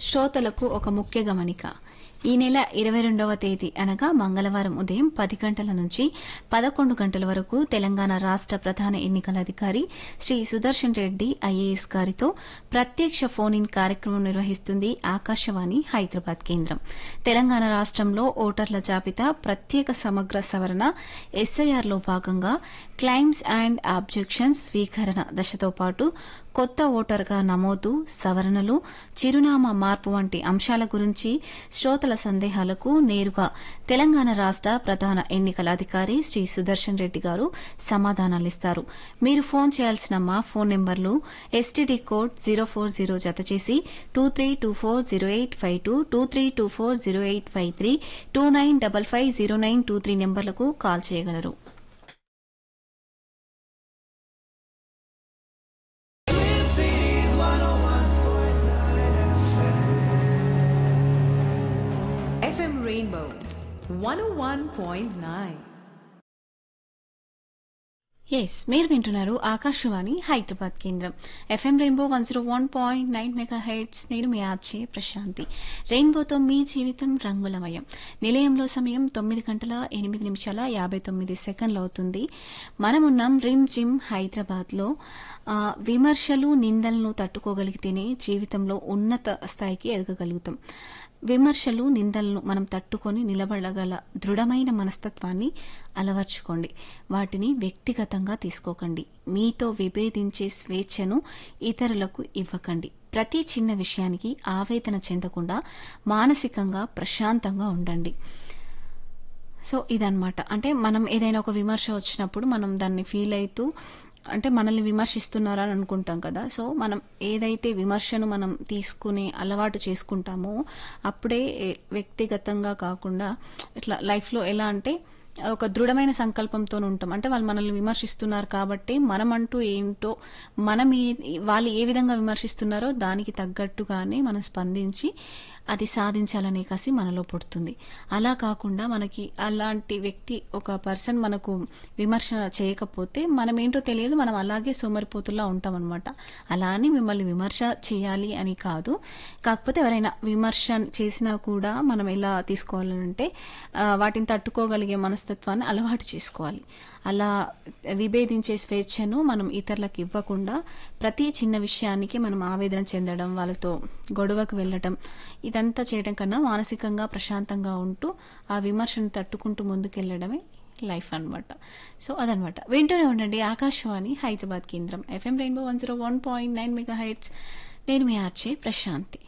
శ్రోతలకు ఒక ముఖ్య గమనిక ఈ నెల ఇరవై రెండవ తేదీ అనగా మంగళవారం ఉదయం పది గంటల నుంచి పదకొండు గంటల వరకు తెలంగాణ రాష్ట ప్రధాన ఎన్నికల అధికారి శ్రీ సుదర్శన్ రెడ్డి ఐఏఎస్ గారితో ప్రత్యక్ష ఫోన్ ఇన్ కార్యక్రమం నిర్వహిస్తుంది ఆకాశవాణి హైదరాబాద్ కేంద్రం తెలంగాణ రాష్ట్రంలో ఓటర్ల జాబితా ప్రత్యేక సమగ్ర సవరణ ఎస్ఐఆర్లో భాగంగా క్లైమ్స్ అండ్ ఆబ్జెక్షన్స్ స్వీకరణ దశతో పాటు కొత్త ఓటర్గా నమోదు సవరణలు చిరునామా మార్పు వంటి అంశాల గురించి శ్రోతల సందేహాలకు నేరుగా తెలంగాణ రాష్ట ప్రధాన ఎన్నికల అధికారి శ్రీ సుదర్శన్ రెడ్డి గారు సమాధానాలిస్తారు మీరు ఫోన్ చేయాల్సిన మా ఫోన్ నెంబర్లు STD code zero four zero జత చేసి two three two four zero eight five two two three two four zero eight five three two nine double five zero nine two three నెంబర్లకు call చేయగలరు FM Rainbow 101.9. Yes మీరు వింటున్నారు ఆకాశవాణి హైదరాబాద్ కేంద్రం FM Rainbow one zero one point nine mega heads నేను మీ ఆర్చే ప్రశాంతి రెయిన్బోతో మీ జీవితం రంగులమయం నిలయంలో సమయం తొమ్మిది గంటల ఎనిమిది నిమిషాల యాభై తొమ్మిది సెకండ్లు అవుతుంది మనమున్నాం రిమ్ జిమ్ హైదరాబాద్లో ఆ, విమర్శలు నిందలను తట్టుకోగలిగితేనే జీవితంలో ఉన్నత స్థాయికి ఎదగగలుగుతాం విమర్శలు నిందలను మనం తట్టుకొని నిలబడగల దృఢమైన మనస్తత్వాన్ని అలవర్చుకోండి వాటిని వ్యక్తిగతంగా తీసుకోకండి మీతో విభేదించే స్వేచ్ఛను ఇతరులకు ఇవ్వకండి ప్రతి చిన్న విషయానికి ఆవేదన చెందకుండా మానసికంగా ప్రశాంతంగా ఉండండి సో ఇదన్నమాట అంటే మనం ఏదైనా ఒక విమర్శ వచ్చినప్పుడు మనం దాన్ని ఫీల్ అవుతూ అంటే మనల్ని విమర్శిస్తున్నారా అని అనుకుంటాం కదా సో మనం ఏదైతే విమర్శను మనం తీసుకుని అలవాటు చేసుకుంటామో అప్పుడే ఏ- వ్యక్తిగతంగా కాకుండా ఇట్లా లైఫ్లో ఎలా అంటే ఒక దృఢమైన సంకల్పంతో ఉంటాం అంటే వాళ్ళు మనల్ని విమర్శిస్తున్నారు కాబట్టి మనం అంటూ ఏంటో మనం ఈ- వాళ్ళు ఏ విధంగా విమర్శిస్తున్నారో దానికి తగ్గట్టుగానే మనం స్పందించి అది సాధించాలనే కసి మనలో పుడుతుంది అలా కాకుండా మనకి అలాంటి వ్యక్తి ఒక పర్సన్ మనకు విమర్శ చేయకపోతే మనం ఏంటో తెలియదు మనం అలాగే సోమరిపోతుల్లా ఉంటాం అనమాట అలా అని మిమ్మల్ని విమర్శ చేయాలి అని కాదు కాకపోతే ఎవరైనా విమర్శ చేసినా కూడా మనం ఎలా తీసుకోవాలంటే ఆ, వాటిని తట్టుకోగలిగే మనస్తత్వాన్ని అలవాటు చేసుకోవాలి అలా విభేదించే స్వేచ్ఛను మనం ఇతరులకు ఇవ్వకుండా ప్రతి చిన్న విషయానికి మనం ఆవేదన చెందడం వాళ్ళతో గొడవకు వెళ్ళటం ఇదంతా చేయడం కన్నా మానసికంగా ప్రశాంతంగా ఉంటూ ఆ విమర్శను తట్టుకుంటూ ముందుకెళ్ళడమే లైఫ్ అన్నమాట సో అదనమాట వింటూనే ఉండండి ఆకాశవాణి హైదరాబాద్ కేంద్రం FM Rainbow one zero one point nine mega heights నేను మీ ఆర్చే ప్రశాంతి